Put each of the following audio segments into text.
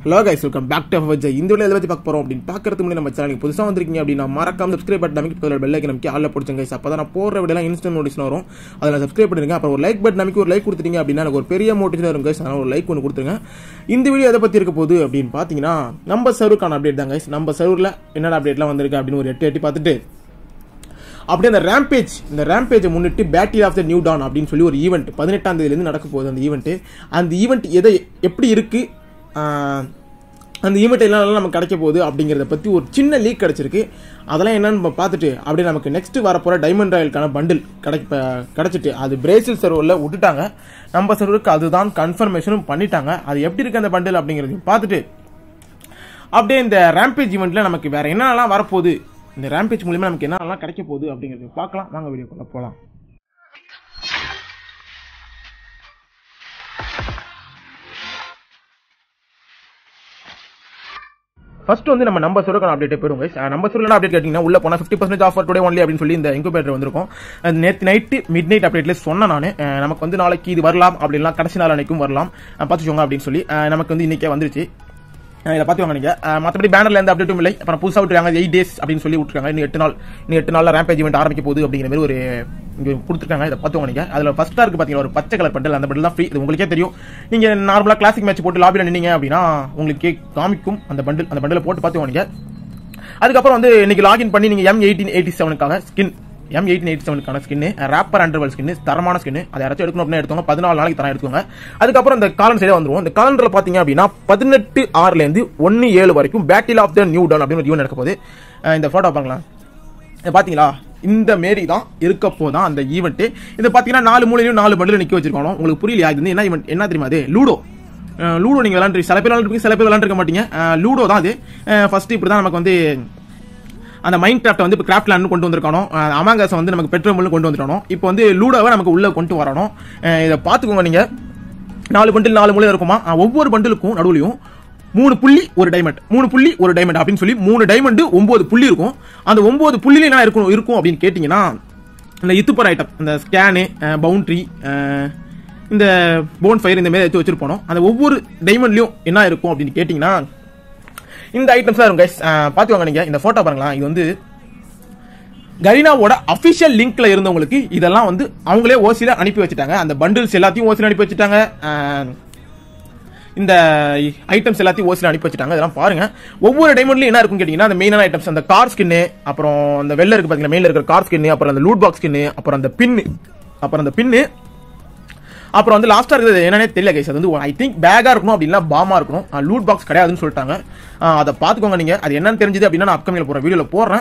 Hello guys welcome back to வச்ச இந்த video எதை பற்றி பார்க்க போகிறோம் அப்படின்னு பார்க்கறதுக்கு முன்னாடி நம்ம சேனலுக்கு புதுசாக வந்திருக்கீங்க அப்படின்னா மறக்காம சப்ஸ்கிரைப் பட்டன் அமைக்க பதில் பெல் ஐக்கன் நமக்கு ஆளில் பிடிச்சங்க கைஸ் அப்போ தான் நான் போகிற வீடியோலாம் இன்ஸ்டன்ட் நோட்டிஸ் வரும் அதில் சப்ஸ்கிரைப் பண்ணிருங்க அப்புறம் ஒரு லைக் பட்டன் அமைக்க ஒரு லைக் கொடுத்துட்டீங்க அப்படின்னா எனக்கு ஒரு பெரிய மோட்டிவேஷன் வரும் கைஸ் அதனால் ஒரு லைக் ஒன்று கொடுத்துருங்க இந்த வீடியோ எதை பற்றி இருக்க போகுது அப்படின்னு பார்த்தீங்கன்னா நம்ம சர்வருக்கான அப்டேட் தான் கைஸ் நம்ம சர்வரில் என்னென்ன அப்டேட்லாம் வந்திருக்கு அப்படின்னு ஒரு எட்டு எட்டி பார்த்துட்டு அப்படியே அந்த ரேம்பேஜ் இந்த ரேம்பேஜை முன்னிட்டு battle of the new dawn அப்படின்னு சொல்லி ஒரு ஈவெண்ட் பதினெட்டாம் தேதியிலேருந்து நடக்க போகுது அந்த ஈவெண்ட் அந்த ஈவெண்ட் எதை எப்படி இருக்கு ஆஹ், அந்த ஈவெண்ட் எல்லாம் நமக்கு கிடைக்க போகுது அப்படிங்கிறத பற்றி ஒரு சின்ன லீக் கிடைச்சிருக்கு அதெல்லாம் என்னன்னு நம்ம பார்த்துட்டு அப்படியே நமக்கு நெக்ஸ்ட் வரப்போகிற டைமண்ட் ராயலுக்கான பண்டில் கிடை கிடைச்சிட்டு அது பிரேசில் சர்வரில் விட்டுட்டாங்க நம்ம சர்வருக்கு அதுதான் கன்ஃபர்மேஷனும் பண்ணிட்டாங்க அது எப்படி இருக்கு அந்த பண்டில் அப்படிங்கிறதையும் பார்த்துட்டு அப்படியே இந்த ரேம்பேஜ் ஈவெண்ட்ல நமக்கு வேற என்னென்னலாம் வரப்போகுது இந்த ரேம்பேஜ் மூலியமா நமக்கு என்னென்னலாம் கிடைக்க போகுது அப்படிங்கிறது பார்க்கலாம் வாங்க வீடியோக்குள்ள போகலாம் ஃபர்ஸ்ட் வந்து நம்ம நம்ம சுரக்கான அப்டேட் போயிடும் guys. அஹ் நம்ம சுரக்கான அப்டேட் கேட்டிங்கன்னா உள்ள போனால் fifty percent offer today only அப்படின்னு சொல்லி இந்த இன்குபேட்டர் வந்திருக்கும் அது நேற்று நைட்டு மிட் நைட் அப்டேட்ல சொன்னேன் நான் நமக்கு வந்து நாளைக்கு இது வரலாம் அப்படின்லாம் கடைசி நாள் அன்னைக்கும் வரலாம் அஹ் பார்த்துக்கோங்க அப்படின்னு சொல்லி அஹ் நமக்கு வந்து இன்னைக்கே வந்துருச்சு அஹ் இதை பார்த்துக்கோங்க நீங்க அஹ் மற்றபடி பேனர்ல எந்த அப்டேட்டும் இல்லை அப்புறம் புதுசாக விட்டுருக்காங்க எயிட் டேஸ் அப்படின்னு சொல்லி விட்டுருக்காங்க இன்னும் எட்டு நாள் இன்னும் எட்டு நாள்ல ரேம்பேஜ் இவெண்ட் ஆரம்பிக்க போகுது அப்படிங்கிற மாதிரி ஒரு இங்க கொடுத்துருக்காங்க இதை பார்த்துக்கோங்க நீங்க அதுல ஃபர்ஸ்டா இருக்கு பாத்தீங்கன்னா ஒரு பச்சை கலர் பண்டல் அந்த பண்டில் தான் ஃப்ரீ இது உங்களுக்கே தெரியும் நீங்க நார்மலா கிளாசிக் மேட்ச் போட்டு லாபியில் நின்னீங்க அப்படின்னா உங்களுக்கு காமிக்கும் அந்த பண்டில் அந்த பண்டில் போட்டு பார்த்துக்கோங்க நீங்க அதுக்கப்புறம் வந்து இன்னைக்கு லாகின் பண்ணி நீங்க எம் எயிட்டீன் எயிட்டி செவனுக்காக ஸ்கின் எம் எயிட்டீன் எயிட்டி செவனுக்கான ஸ்கின் ரேப்பர் அண்டர்வல் ஸ்கின் தரமான ஸ்கின் அதை யாராச்சும் எடுக்கணும் அப்படின்னா எடுத்துக்கோங்க பதினாலு நாளைக்கு தரம் எடுத்துக்கோங்க அதுக்கப்புறம் இந்த காலன் சைடே வந்துருவோம் இந்த காலண்டர்ல பாத்தீங்க அப்படின்னா பதினெட்டு ஆறுல இருந்து ஒன்னு ஏழு வரைக்கும் battle of the new dawn அப்படின்னு ஒரு ஈவெண்ட் நடக்க போகுது அஹ் இந்த போட்டோ பாருங்களேன் இதை பாத்தீங்களா இந்த மாரி தான் இருக்க போதான் அந்த ஈவெண்ட் இது பாத்தீங்கன்னா நாலு மூலையிலும் நாலு பண்டில் நிக்க வச்சிருக்கோம் உங்களுக்கு புரியலையா இது வந்து என்ன ஈவெண்ட் என்ன தெரியுமா அது லூடோ அஹ் லூடோ நீங்க விளாண்டு சில பேர் விளாண்டுருப்பீங்க சில பேர் விளாண்டுருக்க மாட்டீங்க அஹ் லூடோ தான் அது ஃபர்ஸ்ட் இப்படி தான் நமக்கு வந்து அந்த மைண்ட் கிராஃப்ட் வந்து இப்போ கிராஃப்ட் லேண்ட் கொண்டு வந்திருக்கானோ அமாங்காசம் வந்து நமக்கு பெட்ரோல் கொண்டு வந்துடணும் இப்போ வந்து லூடோவை நமக்கு உள்ள கொண்டு வரணும் அஹ் இதை பார்த்துக்கோங்க நீங்க நாலு பண்டில் நாலு மூலையில் இருக்குமா அஹ் ஒவ்வொரு பண்டிலுக்கும் நடுவுலையும் மூணு புள்ளி ஒரு டைமண்ட் மூணு புள்ளி ஒரு டைமண்ட் அப்படின்னு சொல்லி மூணு டைமண்ட் ஒன்பது புள்ளி இருக்கும் அந்த ஒன்பது புள்ளியில என்ன இருக்கும் இருக்கும் அப்படின்னு கேட்டிங்கன்னா இந்த இத்துப்பர் ஐட்டம் இந்த ஸ்கேனு பவுண்ட்ரி இந்த போன் ஃபயர் இந்த மாதிரி எடுத்து வச்சிருப்போம் அந்த ஒவ்வொரு டைமண்ட்லயும் என்ன இருக்கும் அப்படின்னு கேட்டிங்கன்னா இந்த ஐட்டம்ஸ் தான் இருக்கும் கைஸ் பார்த்துவாங்க நீங்க இந்த போட்டோ பாருங்களா இது வந்து கரீனாவோட அபிஷியல் லிங்க்ல இருந்தவங்களுக்கு இதெல்லாம் வந்து அவங்களே ஓசில அனுப்பி வச்சுட்டாங்க அந்த பண்டில்ஸ் எல்லாத்தையும் ஓசில அனுப்பி வச்சுட்டாங்க அஹ், இந்த ஐட்டம்ஸ் எல்லாத்தையும் ஓசில அனுப்பி வச்சுட்டாங்க இதெல்லாம் பாருங்க ஒவ்வொரு டைமண்ட்லயும் என்ன இருக்கும் கேட்டீங்கன்னா அந்த மெயினான ஐட்டம்ஸ் அந்த கார் ஸ்கின்னு அப்புறம் அந்த வெள்ள இருக்கு பாத்தீங்கன்னா மெயின்ல இருக்கிற கார் ஸ்கின்னு அப்புறம் அந்த லூட் பாக்ஸ் ஸ்கின்னு அப்புறம் அந்த பின்னு அப்புறம் அந்த பின்னு அப்புறம் வந்து லாஸ்டா இருக்கிறது என்னன்னே தெரியல கைஸ் அது வந்து ஐ திங்க் பேக்கா இருக்கணும் அப்படின்னா பாமா இருக்கணும் லூட் பாக்ஸ் கிடையாதுன்னு சொல்லிட்டாங்க அஹ், அதை பார்த்துக்கோங்க நீங்க அது என்னன்னு தெரிஞ்சது அப்படின்னா நான் அப்கமிங்ல போற வீடியோல போடுறேன்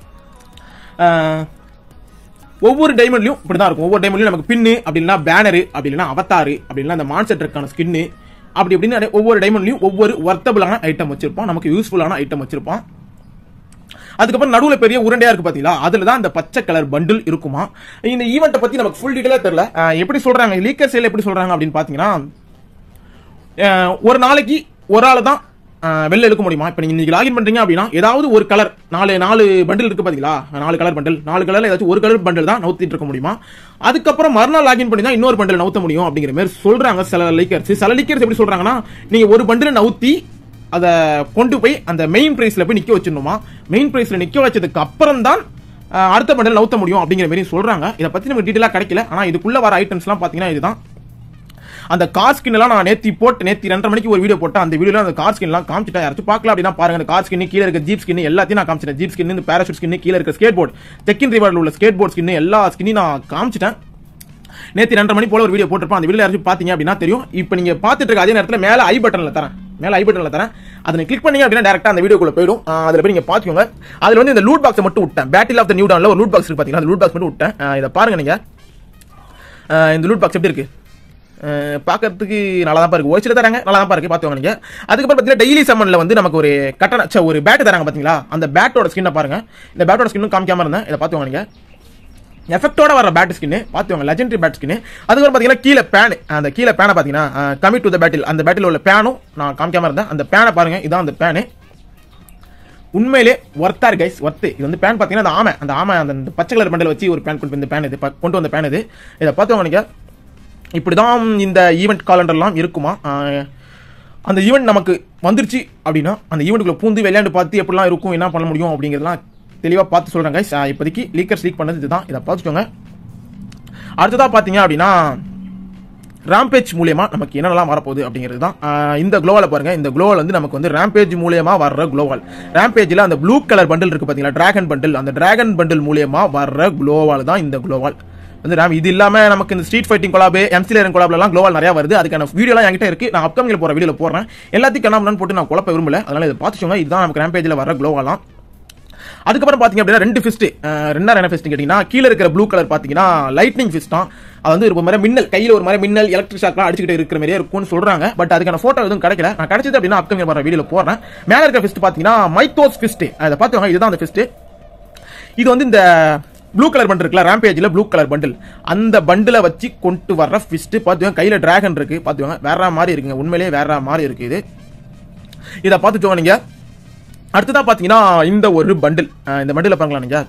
அஹ், ஒவ்வொரு டைமண்ட்லயும் இப்படிதான் இருக்கும் ஒவ்வொரு டைமண்ட்லயும் நமக்கு பின்னு அப்படின்னா பேனரு அப்படி இல்லைன்னா அவத்தாரு அப்படின்னா அந்த மான்செட்டருக்கான ஸ்கின்னு அப்படி இப்படின்னு நிறைய- ஒவ்வொரு டைமண்ட்லயும் ஒவ்வொரு ஒர்த்தபிளான ஐட்டம் வச்சிருப்பான் நமக்கு யூஸ்ஃபுல்லான ஐட்டம் வச்சிருப்பான் அதுக்கப்புறம் நடுவுல பெரிய உருண்டையா இருக்கு பாத்தீங்களா அதுல தான் அந்த பச்சை கலர் பண்டில் இருக்குமா இந்த ஈவெண்ட்டை பத்தி நமக்கு ஃபுல் டீடைலா தெரியல அஹ் எப்படி சொல்றாங்க லீக்கர் சேல் எப்படி சொல்றாங்க அப்படின்னு பாத்தீங்கன்னா அஹ் ஒரு நாளைக்கு ஒரு ஆள் தான் அஹ் வெளில எடுக்க முடியுமா இப்போ நீங்க இன்னைக்கு லாகின் பண்றீங்க அப்படின்னா ஏதாவது ஒரு கலர் நாலு நாலு பண்டில் இருக்கு பாத்தீங்களா நாலு கலர் பண்டில் நாலு கலர்ல ஏதாச்சும் ஒரு கலர் பண்டில் தான் நவுத்திட்டு இருக்க முடியுமா அதுக்கப்புறம் மறுநாள் லாகின் பண்ணி தான் இன்னொரு பண்டில் நவுத்த முடியும் அப்படிங்கிற மாதிரி சொல்றாங்க சில லீக்கர்ஸ் சில லீக்கர்ஸ் எப்படி சொல்றாங்கன்னா நீங்க ஒரு பண்டில் நவுத்தி அதை கொண்டு போய் அந்த மெயின் பிரைஸ்ல போய் நிக்க வச்சிடணுமா மெயின் பிரைஸ்ல நிக்க வச்சதுக்கு அப்புறம் தான் அஹ், அடுத்த பண்டில் நவுத்த முடியும் அப்படிங்கிற மாதிரி சொல்றாங்க இதை பத்தி நமக்கு டீட்டெயிலா கிடைக்கல ஆனா இதுக்குள்ள வர ஐட்டம்ஸ்லாம் பாத்தீங்கன்னா இதுதான் அந்த கார் ஸ்கின் எல்லாம் நான் நேத்தி போட்டு நேத்தி ரெண்டரை மணிக்கு ஒரு வீடியோ போட்டேன் அந்த வீடியோல அந்த கார் ஸ்கின் எல்லாம் காமிச்சிட்டேன் யாராச்சும் பார்க்கலாம் அப்படின்னா பாருங்க அந்த கார் ஸ்கின் கீழே இருக்க ஜீப் ஸ்கின் எல்லாத்தையும் நான் காமிச்சிட்டேன் ஜீப் ஸ்கின் இந்த பேராஷூட் ஸ்கின் கீழே இருக்க ஸ்கேட் போர்டு செக்கின் ரிவார்டில் உள்ள ஸ்கேட் போர்ட் ஸ்கின் எல்லா ஸ்கின்னையும் நான் காமிச்சிட்டேன் நேத்தி ரெண்டரை மணி போல ஒரு வீடியோ போட்டிருப்பேன் அந்த வீடியோ யாராச்சும் பாத்தீங்க அப்படின்னா தெரியும் இப்போ நீங்க பார்த்துட்டு இருக்க அதே நேரத்தில் மேல ஐ பட்டன்ல தரேன் மேல ஐ பட்டன்ல தரேன் அதை கிளிக் பண்ணீங்க அப்படின்னா டேரக்டா அந்த வீடியோக்குள்ள போயிடும் ஆஹ் அதுல போய் நீங்க பாத்துக்கோங்க அதுல வந்து இந்த லூட் பாக்ஸ் மட்டும் விட்டேன் பேட்டில் ஆஃப் த நியூ டவுன்ல ஒரு லூட் பாக்ஸ் இருக்கு பாத்தீங்கன்னா அந்த லூட் பாக்ஸ் மட்டும் விட்டேன் ஆஹ் இதை பாருங்க நீங்க ஆஹ் இந்த லூட் பாக்ஸ் எப்படி இருக்கு ஆஹ் பார்க்கறதுக்கு நல்லா தான் இருக்கு ஒய்ச்சில் தராங்க நல்லா தான் இருக்கு பார்த்துவாங்க நீங்க அதுக்கப்புறம் பார்த்தீங்கன்னா டெய்லி சம்மன்ல வந்து நமக்கு ஒரு கட்டண ச்ச, ஒரு பேட் தராங்க பாத்தீங்களா அந்த பேட்டோட ஸ்கின்னை பாருங்க இந்த பேட்டோட ஸ்கின்னும் காமிக்காம இருந்தேன் இதை பார்த்துவாங்க நீங்க எஃபெக்டோட வர பேட் ஸ்கின் பார்த்துவாங்க லெஜெண்டரி பேட் ஸ்கின் அதுக்கப்புறம் பார்த்தீங்கன்னா கீழே பேன் அந்த கீழே பேனை பார்த்தீங்கன்னா கமிட் டு த பேட்டில் அந்த பேட்டில் உள்ள பேனும் நான் காமிக்காம இருந்தேன் அந்த பேனை பாருங்க இதான் அந்த பேனு உண்மையிலே ஒர்த்தா இருக்கு கைஸ் ஒர்த்து இது வந்து பேன் பார்த்தீங்கன்னா அந்த ஆமை அந்த ஆமை அந்த இந்த பச்சை கலர் பண்டல் வச்சு ஒரு பேன் கொண்டு வந்து இந்த பேன் இது ப- கொண்டு வந்த பேன் இது இதை பார்த்தவங்க நீங்க இப்படிதான் இந்த ஈவெண்ட் காலண்டர்லாம் இருக்குமா ஆஹ் அந்த ஈவெண்ட் நமக்கு வந்துருச்சு அப்படின்னா அந்த ஈவெண்ட்டுக்குள்ள பூந்து விளையாண்டு பார்த்து எப்படிலாம் இருக்கும் என்ன பண்ண முடியும் அப்படிங்கிறதெல்லாம் தெளிவாக பார்த்து சொல்கிறேன் கைஸ் இப்போதைக்கு லீக்கர்ஸ் லீக் பண்ணது இதுதான் இதை பார்த்துக்கோங்க அடுத்ததாக பார்த்தீங்க அப்படின்னா ராம்பேஜ் மூலியமா நமக்கு என்னெல்லாம் வரப்போகுது அப்படிங்கிறது தான் ஆஹ் இந்த குளோவால பாருங்க இந்த குளோவால் வந்து நமக்கு வந்து ராம்பேஜ் மூலியமா வர்ற குளோவால் ராம்பேஜில் அந்த ப்ளூ கலர் பண்டில் இருக்கு பார்த்தீங்களா டிராகன் பண்டில் அந்த டிராகன் பண்டில் மூலியமா வர்ற குளோவால் தான் இந்த குளோவால் வந்து ராம் இது இல்லாம நமக்கு இந்த ஸ்ட்ரீட் ஃபைட்டிங் கொலாபு எம்சிலேரன் கொலாப்லாம் குளோவால் நிறைய வருது அதுக்கான வீடியோலாம் என்கிட்ட இருக்கு நான் அப்கமிங் போற வீடியோல போடுறேன் எல்லாத்தையும் கண்ணாமன்னு போட்டு நான் குழப்ப விரும்பல அதனால இதை பார்த்துச்சோங்க இதுதான் நமக்கு ராம்பேஜில் வர குளோவாலாம் அதுக்கப்புறம் பாத்தீங்க அப்படின்னா ரெண்டு ஃபிஸ்ட் ரெண்டா என்ன ஃபிஸ்ட் கேட்டீங்கன்னா கீழே இருக்கிற ப்ளூ கலர் பாத்தீங்கன்னா லைட்னிங் ஃபிஸ்ட் தான் அது வந்து ஒரு மாதிரி மின்னல் கையில ஒரு மாதிரி மின்னல் எலக்ட்ரிக் ஷாக்லாம் அடிச்சுக்கிட்டு இருக்கிற மாதிரியே இருக்கும்னு சொல்றாங்க பட் அதுக்கான போட்டோ எதுவும் கிடைக்கல நான் கிடைச்சது அப்படின்னா அப்கமிங் வர வீடியோல போடுறேன் மேல இருக்கிற ஃபிஸ்ட் பாத்தீங்கன்னா மைத்தோஸ் ஃபிஸ்ட் அதை பார்த்துவாங்க இதுதான் அந்த ஃபிஸ்ட் இது வந்து இந்த ப்ளூ கலர் பண்டில் இருக்குல்ல ரேம்பேஜ்ல ப்ளூ கலர் பண்டில் அந்த பண்டில வச்சு கொண்டு வர்ற ஃபிஸ்ட் பார்த்துவாங்க கையில டிராகன் இருக்கு பார்த்துவாங்க வேற மாதிரி இருக்குங்க உண்மையிலேயே வேற மாதிரி இருக்கு இது இதை பார்த்துச்சோங்க நீங்க அடுத்ததா பாத்தீங்கன்னா இந்த ஒரு பண்டில் இந்த பண்டில் பாருங்களா நீங்க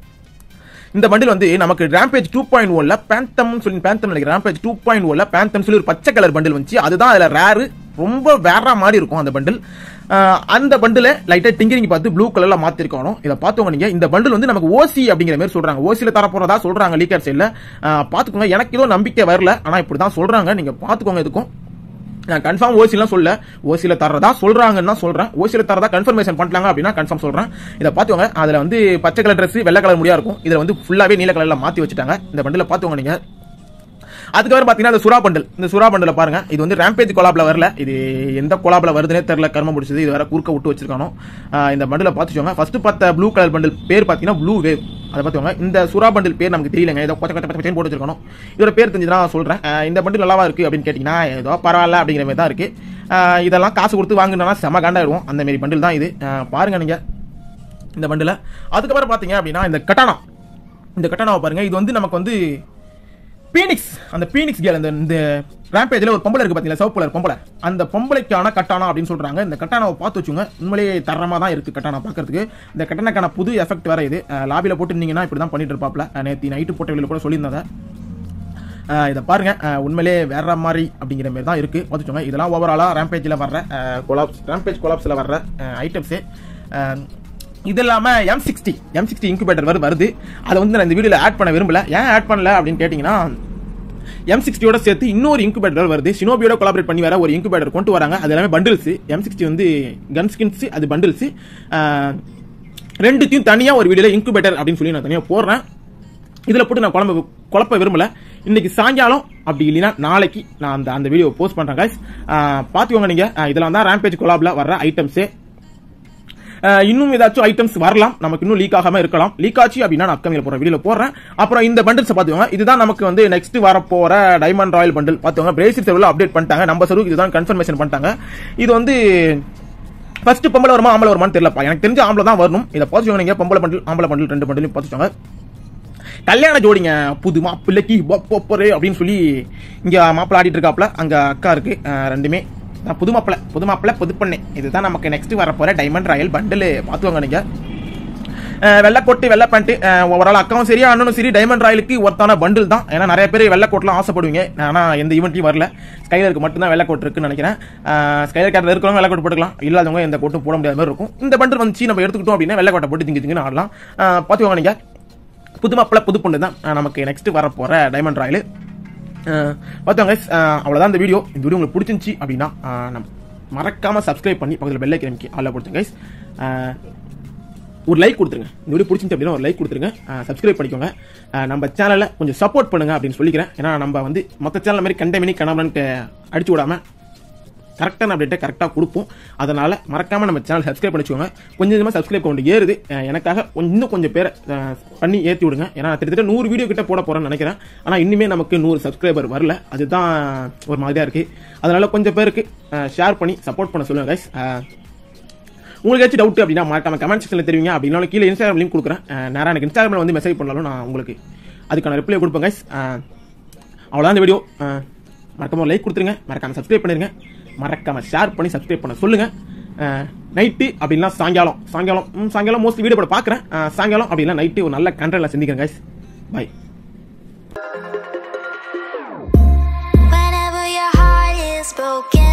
இந்த பண்டில் வந்து நமக்கு ரேம்பேஜ் டூ பாயிண்ட் ஒன்ல பேந்தம் சொல்லி பேந்தம் நினைக்கிறேன் ரேம்பேஜ் டூ பாயிண்ட் ஒன்ல பேந்தம் சொல்லி ஒரு பச்சை கலர் பண்டில் வந்துச்சு அதுதான் அதுல ரேரு ரொம்ப வேற மாதிரி இருக்கும் அந்த பண்டில் அந்த பண்டில் லைட்டா டிங்கரிங் பார்த்து ப்ளூ கலர்ல மாத்திருக்கணும் இதை பார்த்தவங்க நீங்க இந்த பண்டில் வந்து நமக்கு ஓசி அப்படிங்கிற மாதிரி சொல்றாங்க ஓசியில தர போறதா சொல்றாங்க லீக்கர் சைட்ல பாத்துக்கோங்க எனக்கு ஏதோ நம்பிக்கை வரல ஆனா இப்படிதான் சொல்றாங்க நீங்க பாத்துக்கோங்க இதுக்கும் நான் கன்ஃபார்ம் ஓசிலாம் சொல்ல ஓசியில் தரதா சொல்றாங்கன்னு தான் சொல்றேன் ஓசியில் தரதா கன்ஃபர்மேஷன் பண்ணிட்டாங்க அப்படின்னா கன்ஃபார்ம் சொல்றேன் இதை பார்த்துவாங்க அதில் வந்து பச்சை கலர் ட்ரெஸ் வெள்ளை கலர் முடியா இருக்கும் இதில் வந்து ஃபுல்லாவே நீல கலர்ல மாத்தி வச்சுட்டாங்க இந்த பண்டில் பார்த்துவாங்க நீங்க அதுக்கப்புறம் பாத்தீங்கன்னா இந்த சுறா பண்டல் இந்த சுறா பண்டல பாருங்க இது வந்து ரேம்பேஜ் கொலாப்ல வரல இது எந்த கொலாப்ல வருதுனே தெரியல கர்ம முடிச்சது இது வேற குறுக்க விட்டு வச்சிருக்கானோ இந்த பண்டில பாத்துச்சோங்க ஃபர்ஸ்ட் பார்த்த ப்ளூ கலர் பண்டில் பேர் பாத்தீங்கன்னா ப்ளூ வேவ் அதை பார்த்துவாங்க இந்த சுறா பண்டில் பேர் நமக்கு தெரியலங்க ஏதோ கொச்ச கொச்ச கொச்ச போட்டு வச்சிருக்கணும் இதோட பேர் தெரிஞ்சுதான் நான் சொல்றேன் இந்த பண்டில் நல்லாவா இருக்கு அப்படின்னு கேட்டீங்கன்னா ஏதோ பரவாயில்ல அப்படிங்கிற மாதிரி தான் இருக்கு இதெல்லாம் காசு கொடுத்து வாங்கினா செம காண்டாயிடுவோம் அந்த மாதிரி பண்டில் தான் இது பாருங்க நீங்க இந்த பண்டில் அதுக்கப்புறம் பாத்தீங்க அப்படின்னா இந்த கட்டானா இந்த கட்டானாவை பாருங்க இது வந்து நமக்கு வந்து பீனிக்ஸ் அந்த பீனிக்ஸ் கேல் அந்த இந்த ரேம்பேஜில் ஒரு பொம்பளை இருக்கு பார்த்தீங்களா சிவப்பு கலர் பொம்பளை அந்த பொம்பளைக்கான கட்டானா அப்படின்னு சொல்றாங்க இந்த கட்டானாவை பார்த்து வச்சுங்க உண்மையிலேயே தரமாக தான் இருக்கு கட்டானா பார்க்கறதுக்கு இந்த கட்டணக்கான புது எஃபெக்ட் வேற இது லாபியில் போட்டுருந்தீங்கன்னா இப்படி தான் பண்ணிட்டு இருப்பாப்ல நேற்று நைட்டு போட்ட வெளியில் கூட சொல்லியிருந்தாங்க இதை பாருங்க உண்மையிலே வேற மாதிரி அப்படிங்கிற மாதிரி தான் இருக்கு பார்த்துச்சோங்க இதெல்லாம் ஓவராலாக ரேம்பேஜில் வர்ற கொலாப்ஸ் ரேம்பேஜ் கொலாப்ஸில் வர்ற ஐட்டம்ஸு இது இல்லாம M sixty M sixty incubator வரு வருது அதை வந்து நான் இந்த வீடியோல ஆட் பண்ண விரும்பல ஏன் ஆட் பண்ணல அப்படின்னு கேட்டீங்கன்னா எம் சிக்ஸ்டியோட சேர்த்து இன்னொரு இன்குபேட்டர் வருது சினோபியோட கொலாபரேட் பண்ணி வர ஒரு இன்குபேட்டர் கொண்டு வராங்க அது எல்லாமே பண்டில்ஸ் எம் சிக்ஸ்டி வந்து கன் ஸ்கின்ஸ் அது பண்டில்ஸ் ரெண்டுத்தையும் தனியா ஒரு வீடியோல இன்குபேட்டர் அப்படின்னு சொல்லி நான் தனியா போடுறேன் இதுல போட்டு நான் குழம்பு குழப்ப விரும்பல இன்னைக்கு சாயங்காலம் அப்படி இல்லைன்னா நாளைக்கு நான் அந்த அந்த வீடியோ போஸ்ட் பண்றேன் guys. ஆஹ் பாத்துக்கோங்க நீங்க ஆஹ் இதெல்லாம் தான் ரேம்பேஜ் கொலாப்ல வர்ற ஐட்டம்ஸே அஹ் இன்னும் ஏதாச்சும் ஐட்டம்ஸ் வரலாம் நமக்கு இன்னும் லீக் ஆகாம இருக்கலாம் லீக் ஆச்சு அப்படின்னா நான் அப்கமிங்ல போற வீடியோல போடுறேன் அப்புறம் இந்த பண்டில்ஸ் பாத்துக்கோங்க இதுதான் நமக்கு வந்து நெக்ஸ்ட் வர போற டைமண்ட் ராயல் பண்டில் பாத்துக்கோங்க பிரேசில் சர்வில் அப்டேட் பண்ணிட்டாங்க நம்ம சர்வுக்கு இதுதான் கன்ஃபர்மேஷன் பண்ணிட்டாங்க இது வந்து ஃபர்ஸ்ட் பொம்பளை வருமா ஆம்பளை வருமான்னு தெரியலப்பா எனக்கு தெரிஞ்ச ஆம்பளை தான் வரணும் இதை பார்த்துக்கோங்க நீங்க பொம்பளை பண்டில் ஆம்பளை பண்டில் ரெண்டு பண்டிலையும் பார்த்துக்கோங்க கல்யாண ஜோடிங்க புது மாப்பிள்ளைக்கு பொப்பரு அப்படின்னு சொல்லி இங்க மாப்பிள்ளை ஆடிட்டு இருக்காப்ல அங்க அக்கா இருக்கு அஹ் ரெண்டுமே நான் புது மாப்பிள்ளை புது மாப்பிள்ளை புது பொண்ணு இதுதான் நமக்கு நெக்ஸ்ட் வர போற டைமண்ட் ராயல் பண்டில் பார்த்துவாங்க நீங்க அஹ் வெள்ளை கோட்டு வெள்ளை பேண்ட் ஓவரால் அக்காவும் சரி அண்ணனும் சரி டைமண்ட் ராயலுக்கு ஒருத்தான பண்டில் தான் ஏன்னா நிறைய பேர் வெள்ளை கோட்லாம் ஆசைப்படுவீங்க ஆனா எந்த ஈவெண்ட்லையும் வரல ஸ்கைலருக்கு மட்டும்தான் வெள்ளை கோட் இருக்குன்னு நினைக்கிறேன் ஸ்கைலர் கேட்டில் இருக்கிறவங்க வெள்ளை கோட் போட்டுக்கலாம் இல்லாதவங்க எந்த கோட்டும் போட முடியாத மாதிரி இருக்கும் இந்த பண்டில் வந்துச்சு நம்ம எடுத்துக்கிட்டோம் அப்படின்னா வெள்ளை கோட்டை போட்டு திங்க திங்கன்னு ஆடலாம் அஹ் பார்த்துக்கோங்க நீங்க புது மாப்பிள்ளை புது பொண்ணு தான் அஹ் நமக்கு நெக்ஸ்ட் வர போற டைமண்ட் ராயல் பார்த்தோங்க அவ்வளோதான் இந்த வீடியோ இந்த வீடியோ உங்களுக்கு பிடிச்சிருந்துச்சி அப்படின்னா அஹ் நம்ம மறக்காம சப்ஸ்கிரைப் பண்ணி பக்கத்தில் பெல்லை கிளம்பிக்கு ஆளில் கொடுத்துங்க கைஸ் ஒரு லைக் கொடுத்துருங்க இந்த வீடியோ பிடிச்சிருந்துச்சு அப்படின்னா ஒரு லைக் கொடுத்துருங்க சப்ஸ்கிரைப் பண்ணிக்கோங்க அஹ் நம்ம சேனலை கொஞ்சம் சப்போர்ட் பண்ணுங்க அப்படின்னு சொல்லிக்கிறேன் ஏன்னா நம்ம வந்து மற்ற சேனல் மாதிரி கண்டமினி கணவன்ட்டு அடிச்சு விடாம கரெக்டான அப்டேட்டை கரெக்டாக கொடுப்போம் அதனால மறக்காம நம்ம சேனல் சப்ஸ்கிரைப் பண்ணிக்கோங்க கொஞ்சம் கொஞ்சமாக சப்ஸ்கிரைப் கவுண்ட் ஏறுது அஹ் எனக்காக இன்னும் கொஞ்சம் பேரை அஹ் பண்ணி ஏற்றி விடுங்க ஏன்னா நான் கிட்டத்தட்ட நூறு வீடியோ கிட்ட போட போறேன்னு நினைக்கிறேன் ஆனால் இன்னுமே நமக்கு நூறு சப்ஸ்கிரைபர் வரல அதுதான் ஒரு மாதிரியா இருக்கு அதனால கொஞ்சம் பேருக்கு ஷேர் பண்ணி சப்போர்ட் பண்ண சொல்லுங்க கைஸ் உங்களுக்கு ஏதாச்சும் டவுட் அப்படின்னா மறக்காம கமெண்ட் செக்ஷனில் தெரிவிங்க அப்படின்னாலும் கீழே இன்ஸ்டாகிராம் லிங்க் கொடுக்குறேன் அஹ் நேரா எனக்கு இன்ஸ்டாகிராமில் வந்து மெசேஜ் பண்ணாலும் நான் உங்களுக்கு அதுக்கான ரிப்ளை கொடுப்பேன் கைஸ் அவ்வளோதான் இந்த வீடியோ மறக்காம லைக் கொடுத்துருங்க மறக்காம சப்ஸ்கிரைப் பண்ணிருங்க மறக்காம ஷேர் பண்ணி சப்ஸ்கிரைப் பண்ண சொல்லுங்க நைட்டு அப்படின்னா சாயங்காலம் சாயங்காலம் ம், சாயங்காலம் மோஸ்ட்லி வீடியோ போட பார்க்குறேன் சாயங்காலம் அப்படின்னா நைட்டு ஒரு நல்ல கண்டென்ட்ல சந்திக்கிறேன் guys bye Whenever your heart is broken